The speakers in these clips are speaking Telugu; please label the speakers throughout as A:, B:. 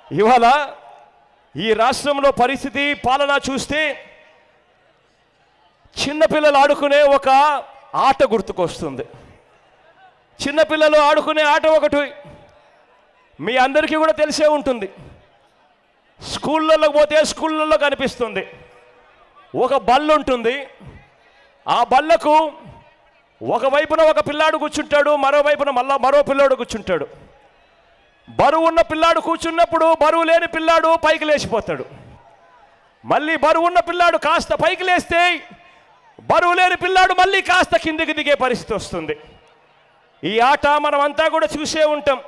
A: ఇవాళ ఈ రాష్ట్రంలో పరిస్థితి పాలన చూస్తే చిన్నపిల్లలు ఆడుకునే ఒక ఆట గుర్తుకొస్తుంది చిన్నపిల్లలు ఆడుకునే ఆట ఒకటి మీ అందరికీ కూడా తెలిసే ఉంటుంది స్కూళ్ళల్లో పోతే స్కూళ్ళల్లో కనిపిస్తుంది ఒక బల్ల ఉంటుంది ఆ బల్లకు ఒకవైపున ఒక పిల్లాడు కూర్చుంటాడు మరోవైపున మళ్ళా మరో పిల్లాడు కూర్చుంటాడు బరువు ఉన్న పిల్లాడు కూర్చున్నప్పుడు బరువు లేని పిల్లాడు పైకి లేచిపోతాడు మళ్ళీ బరువు ఉన్న పిల్లాడు కాస్త పైకి లేస్తే బరువు లేని పిల్లాడు మళ్ళీ కాస్త కిందికి దిగే పరిస్థితి వస్తుంది ఈ ఆట మనం అంతా కూడా చూసే ఉంటాం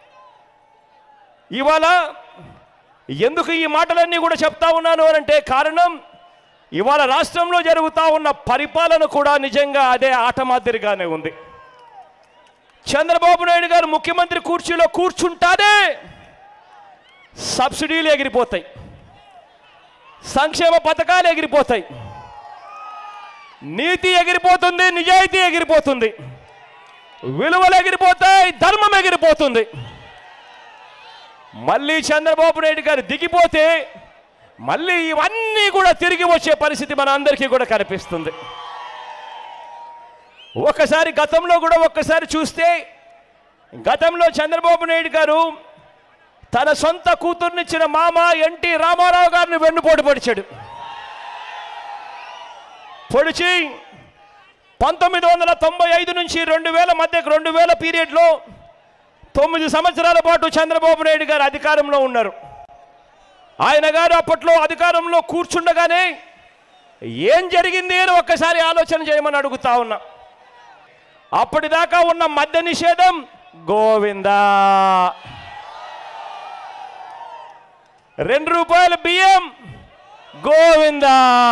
A: ఇవాళ ఎందుకు ఈ మాటలన్నీ కూడా చెప్తా ఉన్నాను అని అంటే కారణం ఇవాళ రాష్ట్రంలో జరుగుతూ ఉన్న పరిపాలన కూడా నిజంగా అదే ఆట మాదిరిగానే ఉంది చంద్రబాబు నాయుడు గారు ముఖ్యమంత్రి కుర్చీలో కూర్చుంటానే సబ్సిడీలు ఎగిరిపోతాయి సంక్షేమ పథకాలు ఎగిరిపోతాయి నీతి ఎగిరిపోతుంది నిజాయితీ ఎగిరిపోతుంది విలువలు ఎగిరిపోతాయి ధర్మం ఎగిరిపోతుంది మళ్ళీ చంద్రబాబు నాయుడు గారు దిగిపోతే మళ్ళీ ఇవన్నీ కూడా తిరిగి వచ్చే పరిస్థితి మన అందరికీ కూడా కనిపిస్తుంది ఒకసారి గతంలో కూడా ఒక్కసారి చూస్తే గతంలో చంద్రబాబు నాయుడు గారు తన సొంత కూతుర్నిచ్చిన మామ ఎన్టీ రామారావు గారిని వెన్నుపోటు పొడిచాడు పొడిచి పంతొమ్మిది వందల తొంభై ఐదు నుంచి రెండు వేల మధ్యకు రెండు వేల పీరియడ్లో తొమ్మిది సంవత్సరాల పాటు చంద్రబాబు నాయుడు గారు అధికారంలో ఉన్నారు ఆయన గారు అప్పట్లో అధికారంలో కూర్చుండగానే ఏం జరిగింది అని ఒక్కసారి ఆలోచన చేయమని అడుగుతా ఉన్నా అప్పటిదాకా ఉన్న మద్య నిషేధం గోవిందా రెండు రూపాయల బియ్యం గోవిందా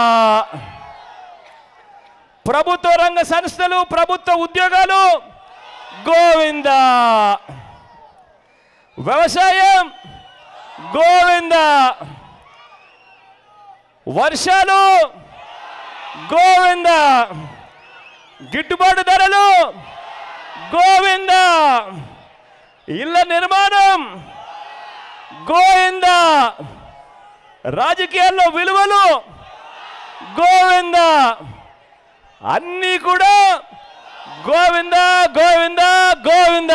A: ప్రభుత్వ రంగ సంస్థలు ప్రభుత్వ ఉద్యోగాలు గోవిందా వ్యవసాయం గోవింద వర్షాలు గోవింద గిట్టుబాటు ధరలు గోవింద ఇళ్ళ నిర్మాణం గోవింద రాజకీయాల్లో విలువలు గోవింద అన్నీ కూడా గోవింద గోవింద గోవింద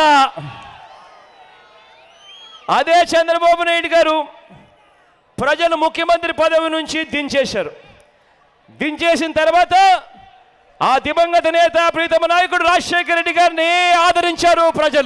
A: అదే చంద్రబాబు నాయుడు గారు ప్రజలు ముఖ్యమంత్రి పదవి నుంచి దించేశారు దించేసిన తర్వాత ఆ దివంగత నేత ప్రీతమ నాయకుడు రాజశేఖర రెడ్డి గారిని ఆదరించారు ప్రజలు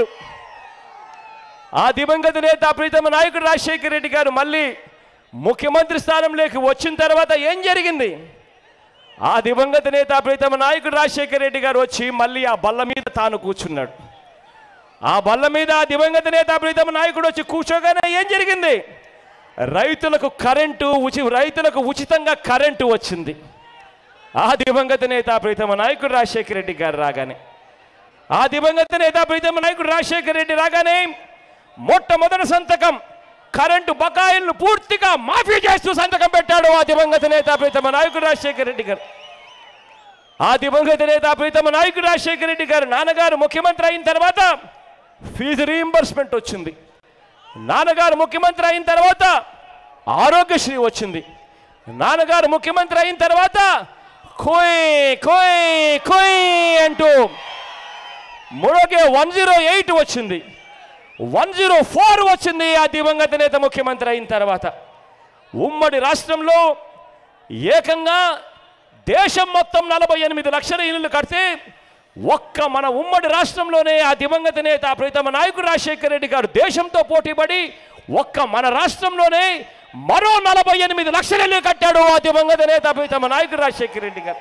A: ఆ దివంగత నేత ప్రీతమ నాయకుడు రాజశేఖర రెడ్డి గారు మళ్ళీ ముఖ్యమంత్రి స్థానంలోకి వచ్చిన తర్వాత ఏం జరిగింది ఆ దివంగత నేత ప్రీతమ నాయకుడు రాజశేఖర రెడ్డి గారు వచ్చి మళ్ళీ ఆ బల్ల మీద తాను కూర్చున్నాడు ఆ బల్ల మీద ఆ దివంగత నేత ప్రీతమ నాయకుడు వచ్చి కూర్చోగానే ఏం జరిగింది రైతులకు కరెంటు ఉచి రైతులకు ఉచితంగా కరెంటు వచ్చింది ఆ దివంగత నేత ప్రీతమ నాయకుడు రాజశేఖర రెడ్డి గారు రాగానే ఆ దివంగత నేత ప్రీతమ నాయకుడు రాజశేఖర రెడ్డి రాగానే మొట్టమొదటి సంతకం కరెంటు బకాయిలను పూర్తిగా మాఫీ చేస్తూ సంతకం పెట్టాడు ఆ దివంగత నేత ప్రీతమ నాయకుడు రాజశేఖర రెడ్డి గారు ఆ దివంగత నేత ప్రీతమ నాయకుడు రాజశేఖర రెడ్డి గారు నాన్నగారు ముఖ్యమంత్రి అయిన తర్వాత ఫీజు రీయింబర్స్మెంట్ వచ్చింది నాన్నగారు ముఖ్యమంత్రి అయిన తర్వాత ఆరోగ్యశ్రీ వచ్చింది నాన్నగారు ముఖ్యమంత్రి అయిన తర్వాత కోయ్ కోయ్ కోయ్ అంటూ మూడోకే వన్ జీరో ఎయిట్ వచ్చింది వన్ జీరో ఫోర్ వచ్చింది ఆ దివంగత నేత ముఖ్యమంత్రి అయిన తర్వాత ఉమ్మడి రాష్ట్రంలో ఏకంగా దేశం మొత్తం నలభై ఎనిమిది లక్షల ఇల్లు కడితే ఒక్క మన ఉమ్మడి రాష్ట్రంలోనే ఆ దివంగత నేత ప్రీతమ నాయకుడు రాజశేఖర రెడ్డి గారు దేశంతో పోటీపడి ఒక్క మన రాష్ట్రంలోనే మరో నలభై ఎనిమిది లక్షల ఇల్లు కట్టాడు ఆ దివంగత నేత ప్రీతమ నాయకుడు రాజశేఖర రెడ్డి గారు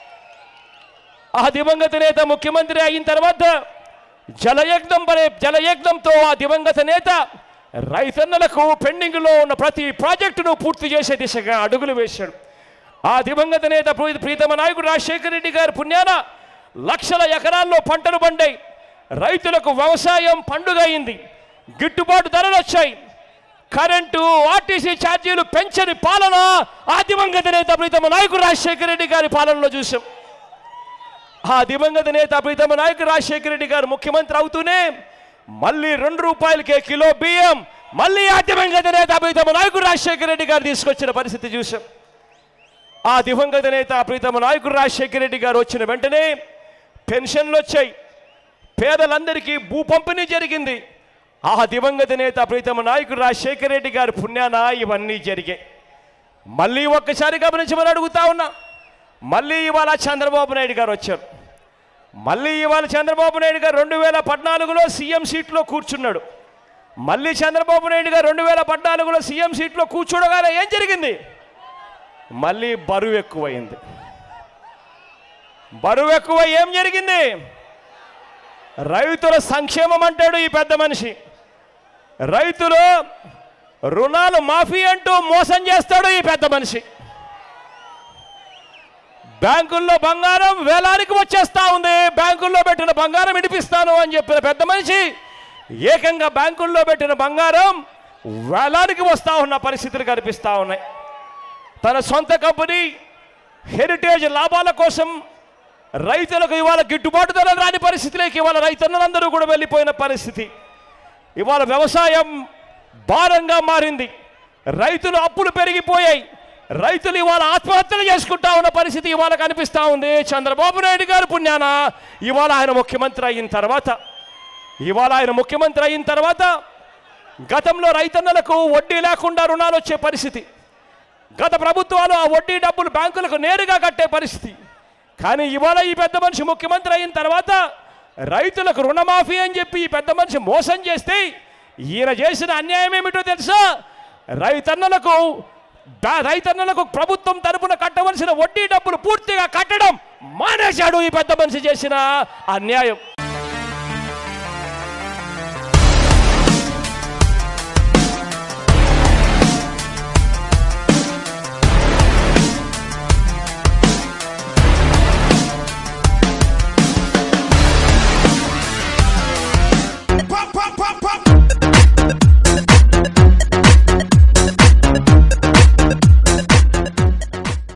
A: ఆ దివంగత నేత ముఖ్యమంత్రి అయిన తర్వాత జలయజ్ఞం పడే జలయజ్ఞంతో ఆ దివంగత నేత రైతన్నలకు పెండింగ్లో ఉన్న ప్రతి ప్రాజెక్టును పూర్తి చేసే దిశగా అడుగులు వేశాడు ఆ దివంగత నేత ప్రీ- ప్రీతమ నాయకుడు రాజశేఖర రెడ్డి గారి పుణ్యాన లక్షల ఎకరాల్లో పంటలు పండాయి రైతులకు వ్యవసాయం పండుగ అయింది గిట్టుబాటు ధరలు వచ్చాయి కరెంటు ఆర్టీసీ ఛార్జీలు పెంచని పాలన ఆ దివంగత నేత ప్రీతమ నాయకుడు రాజశేఖర రెడ్డి గారి పాలనలో చూసాం ఆ దివంగత నేత ప్రీతమ నాయకుడు రాజశేఖర రెడ్డి గారు ముఖ్యమంత్రి అవుతూనే మళ్ళీ రెండు రూపాయలకే కిలో బియ్యం మళ్ళీ ఆ దివంగత నేత ప్రీతమ నాయకుడు రాజశేఖర రెడ్డి గారు తీసుకొచ్చిన పరిస్థితి చూసాం ఆ దివంగత నేత ప్రీతమ నాయకుడు రాజశేఖర రెడ్డి గారు వచ్చిన వెంటనే పెన్షన్లు వచ్చాయి పేదలందరికీ భూ పంపిణీ జరిగింది ఆ దివంగత నేత ప్రీతమ నాయకుడు రాజశేఖర రెడ్డి గారి పుణ్యాన ఇవన్నీ జరిగాయి మళ్ళీ ఒక్కసారి గమనించమని అడుగుతా ఉన్నా మళ్ళీ ఇవాళ చంద్రబాబు నాయుడు గారు వచ్చారు మళ్ళీ ఇవాళ చంద్రబాబు నాయుడు గారు రెండు వేల పద్నాలుగులో సీఎం సీట్లో కూర్చున్నాడు మళ్ళీ చంద్రబాబు నాయుడు గారు రెండు వేల పద్నాలుగులో సీఎం సీట్లో కూర్చోడగానే ఏం జరిగింది మళ్ళీ బరువు ఎక్కువైంది బరువు ఎక్కువ ఏం జరిగింది రైతుల సంక్షేమం అంటాడు ఈ పెద్ద మనిషి రైతులు రుణాలు మాఫీ అంటూ మోసం చేస్తాడు ఈ పెద్ద మనిషి బ్యాంకుల్లో బంగారం వేలానికి వచ్చేస్తా ఉంది బ్యాంకుల్లో పెట్టిన బంగారం ఇడిపిస్తాను అని చెప్పిన పెద్ద మనిషి ఏకంగా బ్యాంకుల్లో పెట్టిన బంగారం వేలానికి వస్తా ఉన్న పరిస్థితులు కనిపిస్తా ఉన్నాయి తన సొంత కంపెనీ హెరిటేజ్ లాభాల కోసం రైతులకు ఇవాళ గిట్టుబాటు ధర రాని పరిస్థితిలోకి ఇవాళ రైతన్నులందరూ కూడా వెళ్ళిపోయిన పరిస్థితి ఇవాళ వ్యవసాయం భారంగా మారింది రైతులు అప్పులు పెరిగిపోయాయి రైతులు ఇవాళ ఆత్మహత్యలు చేసుకుంటా ఉన్న పరిస్థితి ఇవాళ కనిపిస్తూ ఉంది చంద్రబాబు నాయుడు గారు పుణ్యాన ఇవాళ ఆయన ముఖ్యమంత్రి అయిన తర్వాత ఇవాళ ఆయన ముఖ్యమంత్రి అయిన తర్వాత గతంలో రైతన్నలకు వడ్డీ లేకుండా రుణాలు వచ్చే పరిస్థితి గత ప్రభుత్వాలు ఆ వడ్డీ డబ్బులు బ్యాంకులకు నేరుగా కట్టే పరిస్థితి కానీ ఇవాళ ఈ పెద్ద మనిషి ముఖ్యమంత్రి అయిన తర్వాత రైతులకు రుణమాఫీ అని చెప్పి ఈ పెద్ద మనిషి మోసం చేస్తే ఈయన చేసిన అన్యాయం ఏమిటో తెలుసా రైతన్నలకు దా- రైతన్నలకు ప్రభుత్వం తరపున కట్టవలసిన వడ్డీ డబ్బులు పూర్తిగా కట్టడం మానేశాడు ఈ పెద్ద మనిషి చేసిన అన్యాయం